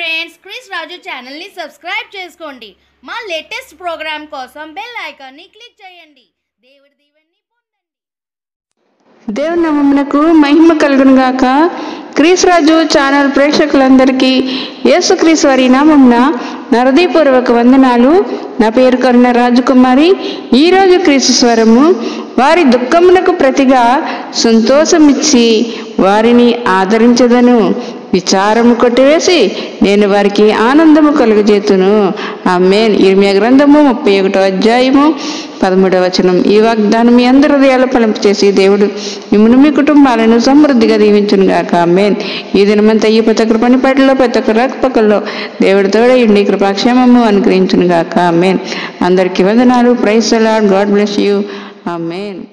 friends Chris రాజు ఛానల్ని subscribe చేసుకోండి మా లేటెస్ట్ ప్రోగ్రామ్ కోసం బెల్ ఐకాన్ని క్లిక్ చేయండి దేవుడి దీవెన్ని పొందండి దేవుని నామమునకు మహిమ కలుగును గాక క్రీస్తురాజు ఛానల్ ప్రేక్షకులందరికీ యేసుక్రీస్తు వారి నామమున నరదీపూర్వక వందనాలు నా పేరు కరుణ రాజకుమారి ఈరోజు క్రీస్తు స్వరము వారి దుఃఖమునకు ప్రతిగా సంతోషమిచ్చి వారిని ఆదరించదను విచారము కొట్టివేసి నేను వారికి ఆనందము కలుగజేతును ఆ మేన్ ఇర్మియా గ్రంథము ముప్పై ఒకటో అధ్యాయము పదమూడవ వచనం ఈ వాగ్దానం మీ అందరి హృదయాలు ఫలింపు చేసి దేవుడు మిమ్మల్ని మీ కుటుంబాలను సమృద్ధిగా దీవించును గాక మేన్ ఈ దినమంతా ఈ ప్రతి ఒక్కరి పనిపాటిలో ప్రతి ఒక్కరి రాకపోకల్లో దేవుడు తోడయండి కృపాక్షేమము అనుగ్రహించును గాక మేన్ అందరికీ వందనాలు praise lord God bless you ఆ మేన్